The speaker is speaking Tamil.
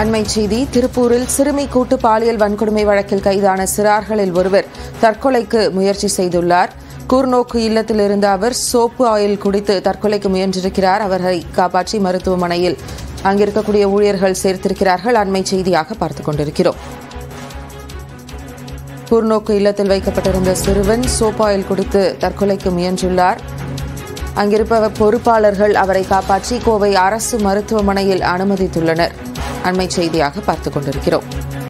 அண்மை செய்தி திருப்பூரில் சிறுமி கூட்டு பாலியல் வன்கொடுமை வழக்கில் கைதான சிறார்களில் ஒருவர் தற்கொலைக்கு முயற்சி செய்துள்ளார் கூர்நோக்கு இல்லத்தில் இருந்த அவர் சோப்பு ஆயில் குடித்து தற்கொலைக்கு முயன்றிருக்கிறார் அவரை காப்பாற்றி மருத்துவமனையில் அங்கிருக்கக்கூடிய ஊழியர்கள் சேர்த்திருக்கிறார்கள் அண்மை செய்தியாக பார்த்துக் கொண்டிருக்கிறோம் கூர்நோக்கு இல்லத்தில் வைக்கப்பட்டிருந்த சிறுவன் சோப் ஆயில் குடித்து தற்கொலைக்கு முயன்றுள்ளார் அங்கிருப்ப பொறுப்பாளர்கள் அவரை காப்பாற்றி கோவை அரசு மருத்துவமனையில் அனுமதித்துள்ளனர் அண்மை செய்தியாக பார்த்துக் கொண்டிருக்கிறோம்